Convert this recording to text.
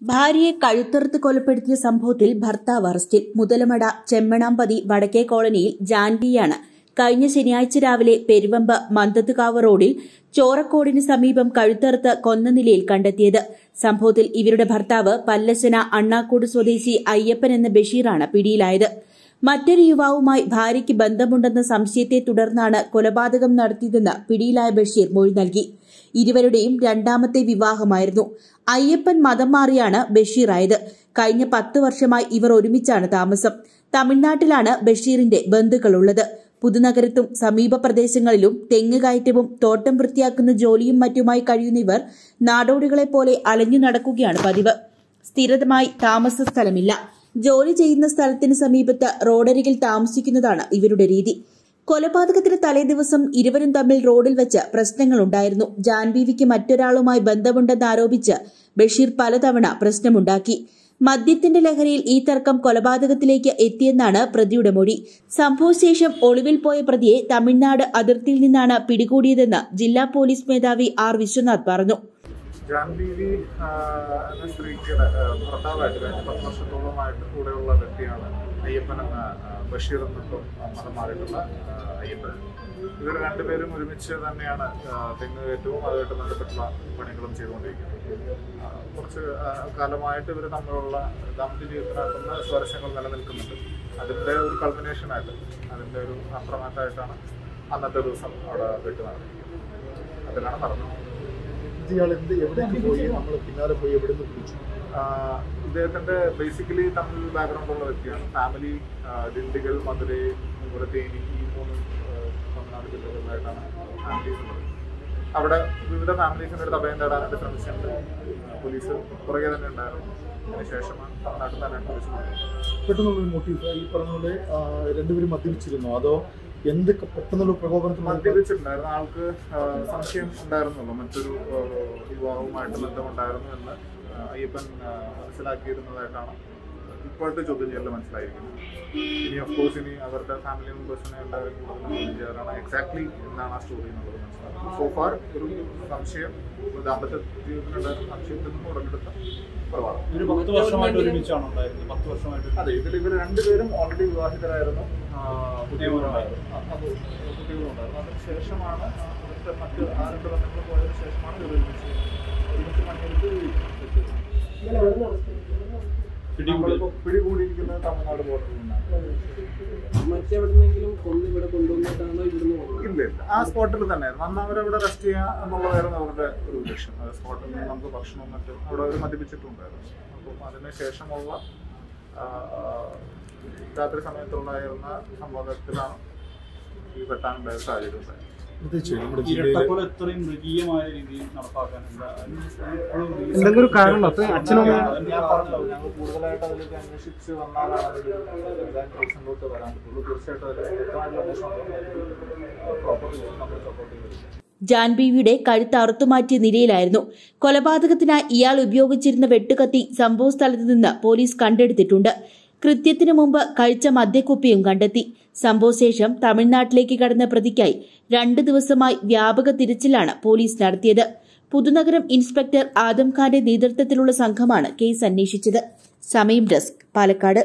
ഭാര്യയെ കഴുത്തറുത്ത് കൊലപ്പെടുത്തിയ സംഭവത്തിൽ ഭർത്താവ് അറസ്റ്റിൽ മുതലമട ചെമ്മണാമ്പതി വടക്കേ കോളനിയിൽ ജാൻവിയാണ് കഴിഞ്ഞ ശനിയാഴ്ച രാവിലെ പെരുവമ്പ് മന്തത്തുകാവ് റോഡിൽ ചോറക്കോടിന് സമീപം കഴുത്തറുത്ത് കൊന്ന നിലയിൽ കണ്ടെത്തിയത് സംഭവത്തിൽ ഇവരുടെ ഭർത്താവ് പല്ലശന അണ്ണാക്കോട് സ്വദേശി അയ്യപ്പൻ എന്ന ബഷീറാണ് പിടിയിലായത് മറ്റൊരു യുവാവുമായി ഭാര്യയ്ക്ക് ബന്ധമുണ്ടെന്ന സംശയത്തെ തുടർന്നാണ് കൊലപാതകം നടത്തിയതെന്ന് പിടിയിലായ ബഷീർ മൊഴി നൽകി ഇരുവരുടെയും രണ്ടാമത്തെ വിവാഹമായിരുന്നു അയ്യപ്പൻ മതം മാറിയാണ് ബഷീറായത് കഴിഞ്ഞ പത്ത് വർഷമായി ഇവർ ഒരുമിച്ചാണ് താമസം തമിഴ്നാട്ടിലാണ് ബഷീറിന്റെ ബന്ധുക്കളുള്ളത് പുതുനഗരത്തും സമീപ പ്രദേശങ്ങളിലും തെങ്ങ് കയറ്റവും തോട്ടം വൃത്തിയാക്കുന്ന ജോലിയും മറ്റുമായി കഴിയുന്ന ഇവർ നാടോടികളെപ്പോലെ അലഞ്ഞു നടക്കുകയാണ് പതിവ് സ്ഥിരമായി താമസ സ്ഥലമില്ല ജോലി ചെയ്യുന്ന സ്ഥലത്തിന് സമീപത്ത് റോഡരികിൽ താമസിക്കുന്നതാണ് ഇവരുടെ രീതി കൊലപാതകത്തിന് തലേദിവസം ഇരുവരും തമ്മിൽ റോഡിൽ വെച്ച് പ്രശ്നങ്ങളുണ്ടായിരുന്നു ജാൻബീവിക്ക് മറ്റൊരാളുമായി ബന്ധമുണ്ടെന്ന് ആരോപിച്ച് ബഷീർ പലതവണ പ്രശ്നമുണ്ടാക്കി മദ്യത്തിന്റെ ലഹരിയിൽ ഈ തർക്കം കൊലപാതകത്തിലേക്ക് എത്തിയെന്നാണ് പ്രതിയുടെ മൊഴി സംഭവശേഷം ഒളിവിൽ പോയ പ്രതിയെ തമിഴ്നാട് അതിർത്തിയിൽ നിന്നാണ് പിടികൂടിയതെന്ന് ജില്ലാ പോലീസ് മേധാവി ആർ വിശ്വനാഥ് പറഞ്ഞു ജാൻബീവി എന്ന സ്ത്രീക്ക് ഭർത്താവായിട്ട് കഴിഞ്ഞ പത്ത് വർഷത്തോളമായിട്ട് കൂടെയുള്ള വ്യക്തിയാണ് അയ്യപ്പൻ എന്ന ആ, ബഷീർ എന്നിപ്പം മതം മാറിയിട്ടുള്ള ആ, അയ്യപ്പൻ ഇവർ രണ്ടുപേരും ഒരുമിച്ച് തന്നെയാണ് ആ, തെങ്ങ് കയറ്റവും അതുമായിട്ട് ബന്ധപ്പെട്ടുള്ള പണികളും ചെയ്തുകൊണ്ടിരിക്കുന്നത് ആ, കുറച്ച് ആ, കാലമായിട്ട് ഇവർ തമ്മിലുള്ള ദാമ്പത്യ ജീവിതത്തിനകത്തുന്ന സ്വരസ്യങ്ങൾ നിലനിൽക്കുന്നുണ്ട് അതിൻ്റെ ഒരു കൾമിനേഷനായിട്ട് അതിൻ്റെ ഒരു അപ്രമാറ്റായിട്ടാണ് അന്നത്തെ ദിവസം അവിടെ വെട്ടി നടന്നിരിക്കുന്നത് അതിലാണ് നടന്നത് ഇയാൾ എന്ത് എവിടേക്ക് പോയി നമ്മൾ പിന്നാലെ പോയി എവിടെ നിന്ന് പിടിച്ചു ആഹ് ഇദ്ദേഹത്തിന്റെ ബേസിക്കലി തമിഴ് ബാക്ക്ഗ്രൗണ്ട് ഉള്ള വ്യക്തിയാണ് ഫാമിലി ദിണ്ടിഗൽ മധുരൈ അതുപോലെ തേനി ഈ മൂന്ന് ആഹ് തമിഴ്നാട് ജില്ലകളിലായിട്ടാണ് ഫാമിലീസ് ഉള്ളത് അവിടെ വിവിധ ഫാമിലീസിൻ്റെ അടുത്ത് അഭയം തേടാനായിട്ട് ശ്രമിച്ചിട്ടുണ്ട് പോലീസ് പുറകെ തന്നെ ഉണ്ടായിരുന്നു അതിനുശേഷമാണ് തമിഴ്നാട്ടിൽ തന്നെ പോലീസ് കൊണ്ടുവന്നത് പെട്ടെന്നുള്ളൊരു മോട്ടീവ് ഈ പറഞ്ഞ പോലെ ആ, രണ്ടുപേരും മദ്യപിച്ചിരുന്നോ അതോ എന്ത് ക- പെട്ടെന്നുള്ള പ്രകോപനത്തിൽ മദ്യപിച്ചിട്ടുണ്ടായിരുന്നു ആൾക്ക് ആഹ് സംശയം ഉണ്ടായിരുന്നുള്ളൂ മറ്റൊരു ആഹ് യുവാവുമായിട്ട് ബന്ധമുണ്ടായിരുന്നു എന്ന് ആഹ് അയ്യപ്പൻ ആഹ് മനസ്സിലാക്കിയിരുന്നതായിട്ടാണ് ഇപ്പോഴത്തെ ചോദ്യം ചെയ്യലിൽ മനസ്സിലായിരിക്കുന്നത് ഇനി ഓഫ് കോഴ്സ് ഇനി അവരുടെ ഫാമിലി മെമ്പേഴ്സിനെ എല്ലാവരും കൂടുതൽ ചോദ്യം ചെയ്യാറാണ് എക്സാക്ട്ലി എന്താണ് ആ സ്റ്റോറി എന്നുള്ളത് മനസ്സിലാക്കുന്നത് സോ ഫാർ ഒരു സംശയം ഒരു ദാമ്പത്യ ജീവിതത്തിലുണ്ടായിരുന്ന സംശയത്തിൽ നിന്ന് ഉടലെടുത്ത കുറവാണ് ഒരു പത്ത് വർഷമായിട്ട് ഒരുമിച്ചാണ് ഉണ്ടായിരുന്നത് പത്ത് വർഷമായിട്ട് അതെ ഇതിൽ ഇവർ രണ്ടുപേരും ഓൾറെഡി വിവാഹിതരായിരുന്നു ആ, കുട്ടികളുണ്ടായിരുന്നു. ആ, അത് കുട്ടികളുണ്ടായിരുന്നു അതിന് ശേഷമാണ് ആ, ഇവരുടെ മറ്റ് ആ രണ്ട് ബന്ധങ്ങൾ പോയതിനു ശേഷമാണ് ഇവർ ഒരുമിച്ച് ഒരുമിച്ച് മണ്ണെടുത്ത് ജീവിക്കുന്നത്. പിടികൂടി നമ്മളിപ്പോ പിടികൂടിയിരിക്കുന്നത് തമിഴ്നാട് ബോർഡറിൽ നിന്നാണ് മറ്റെവിടെന്നെങ്കിലും കൊന്ന് ഇവിടെ കൊണ്ടുവന്നിട്ടാണോ ഇവിടുന്ന് കൊണ്ടുവന്നത് ഇല്ല ഇല്ല ആ സ്പോട്ടിൽ തന്നെയായിരുന്നു അന്ന് അവരവിടെ റെസ്റ്റ് ചെയ്യുക എന്നുള്ളതായിരുന്നു അവരുടെ ഒരു ലക്ഷ്യം അത് സ്പോട്ടിൽ നിന്ന് നമുക്ക് ഭക്ഷണവും മറ്റും അവിടെ അവർ മദ്യപിച്ചിട്ടുണ്ടായിരുന്നു അപ്പം അതിന് ശേഷമുള്ള ആ, രാത്രി സമയത്തുണ്ടായിരുന്ന സംവാദത്തിലാണ് ഈ വെട്ടാനുണ്ടായ സാഹചര്യം ഉണ്ടായത് പ്രത്യേകിച്ച് നമ്മുടെ ജില്ലയിലെ ഇരട്ടക്കൊല ഇത്രയും മൃഗീയമായ രീതിയിൽ നടപ്പാക്കാൻ എന്താ എന്തെങ്കിലും ഒരു കാരണം അപ്പൊ അച്ഛനും ഞാൻ പറഞ്ഞല്ലോ ഞങ്ങൾ കൂടുതലായിട്ട് അതിലേക്ക് അന്വേഷിച്ച് വന്നാലാണ് അതിൽ റീസണിലോട്ട് വരാൻ പറ്റുള്ളൂ തീർച്ചയായിട്ടും അതിൽ വ്യക്തമായിട്ടുള്ള അന്വേഷണം പ്രോപ്പർ നമ്മൾ സപ്പോർട്ട് ചെയ്തിട്ടുണ്ട് ജാൻബീവിയുടെ കഴുത്ത് അറുത്തുമാറ്റിയ നിലയിലായിരുന്നു കൊലപാതകത്തിനായി ഇയാൾ ഉപയോഗിച്ചിരുന്ന വെട്ടുകത്തി സംഭവസ്ഥലത്ത് നിന്ന് പോലീസ് കണ്ടെടുത്തിട്ടുണ്ട് കൃത്യത്തിനു മുമ്പ് കഴിച്ച മദ്യക്കുപ്പിയും കണ്ടെത്തി സംഭവശേഷം തമിഴ്നാട്ടിലേക്ക് കടന്ന പ്രതിക്കായി രണ്ടു ദിവസമായി വ്യാപക തിരച്ചിലാണ് പോലീസ് നടത്തിയത് പുതുനഗരം ഇൻസ്പെക്ടർ ആദം ഖാന്റെ നേതൃത്വത്തിലുള്ള സംഘമാണ് കേസ് അന്വേഷിച്ചത് സമയം ഡെസ്ക് പാലക്കാട്